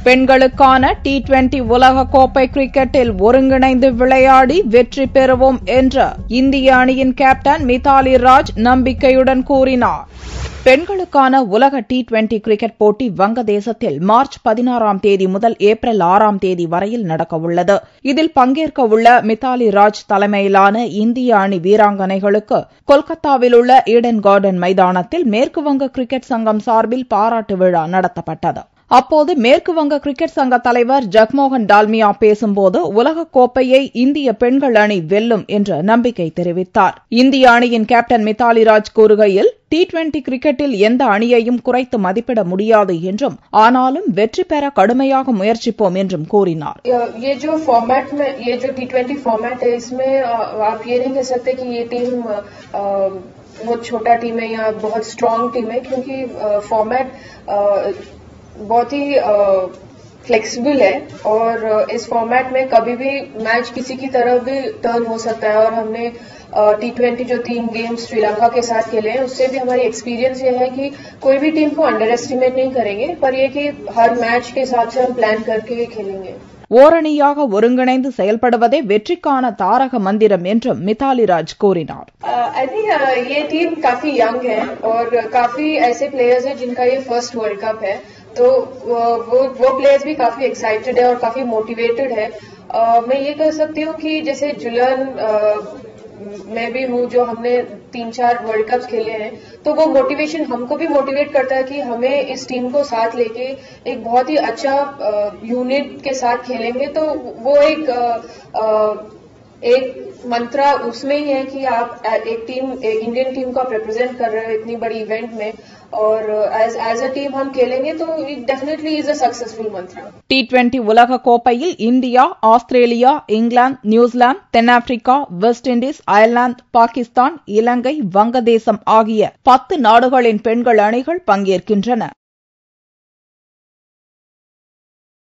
பெண்களுக்கான T twenty உலகக்கோப்பை கிரிக்கெட்டில் ஒருங்கிணைந்து விளையாடி வெற்றி பெறுவோம் என்று இந்திய அணியின் கேப்டன் மிதாலி ராஜ் நம்பிக்கையுடன் கூறினார் பெண்களுக்கான உலக டி டுவெண்டி கிரிக்கெட் போட்டி வங்கதேசத்தில் மார்ச் பதினாறாம் தேதி முதல் ஏப்ரல் ஆறாம் தேதி வரையில் நடக்கவுள்ளது இதில் பங்கேற்கவுள்ள மிதாலி ராஜ் தலைமையிலான இந்திய அணி வீராங்கனைகளுக்கு கொல்கத்தாவில் உள்ள ஈடன் கார்டன் மைதானத்தில் மேற்குவங்க கிரிக்கெட் சங்கம் சார்பில் பாராட்டு விழா நடத்தப்பட்டது அப்போது மேற்குவங்க கிரிக்கெட் சங்க தலைவர் ஜக்மோகன் டால்மியா பேசும்போது உலகக் கோப்பையை இந்திய பெண்கள் அணி வெல்லும் என்று நம்பிக்கை தெரிவித்தார் இந்திய அணியின் கேப்டன் மித்தாலி ராஜ் கூறுகையில் டி டுவெண்டி கிரிக்கெட்டில் எந்த அணியையும் குறைத்து மதிப்பிட முடியாது என்றும் ஆனாலும் வெற்றி பெற கடுமையாக முயற்சிப்போம் என்றும் கூறினார் ये जो फॉर्मेट में ये जो टी ट्वेंटी फॉर्मेट है इसमें अ, आप ये नहीं कह सकते कि ये टीम अ, बहुत छोटा टीम है या बहुत स्ट्रांग टीम है क्योंकि फॉर्मेट बहुत ही फ्लेक्सिबल है और इस फॉर्मेट में कभी भी मैच किसी की तरफ भी टर्न हो सकता है और हमने टी ट्वेंटी जो तीन गेम्स श्रीलंका के साथ खेले हैं उससे भी हमारी एक्सपीरियंस ये है कि कोई भी टीम को अंडर एस्टिमेट नहीं करेंगे पर ये कि हर मैच के हिसाब से हम प्लान करके खेलेंगे ஓரணியாக ஒருங்கிணைந்து செயல்படுவதே வெற்றிக்கான தாரக மந்திரம் என்றும் மித்தாலி ராஜ் கூறினார் आई थिंक ये टीम काफी यंग है और काफी ऐसे प्लेयर्स हैं जिनका ये फर्स्ट वर्ल्ड कप है तो uh, वो वो प्लेयर्स भी काफी एक्साइटेड है और काफी मोटिवेटेड है uh, मैं ये कह सकती हूँ कि जैसे जुलन uh, मैं भी हूँ जो हमने तीन चार वर्ल्ड कप खेले हैं तो वो मोटिवेशन हमको भी मोटिवेट करता है कि हमें इस टीम को साथ लेके एक बहुत ही अच्छा यूनिट के साथ खेलेंगे तो वो एक अ, अ, एक मंत्रा उसमें ही है कि आप एक टीम एक इंडियन टीम को आप रिप्रेजेंट कर रहे हो इतनी बड़ी इवेंट में और एज एज अ टीम हम खेलेंगे तो it definitely is a successful mantra T twenty உலக கோப்பையில் இந்தியா ஆஸ்திரேலியா இங்கிலாந்து நியூசிலாந்து தென்னாப்பிரிக்கா West Indies Ireland Pakistan Ilangai Vangadesam ஆகிய பத்து நாடுகளின் பெண்கள் அணிகள் பங்கேற்கின்றன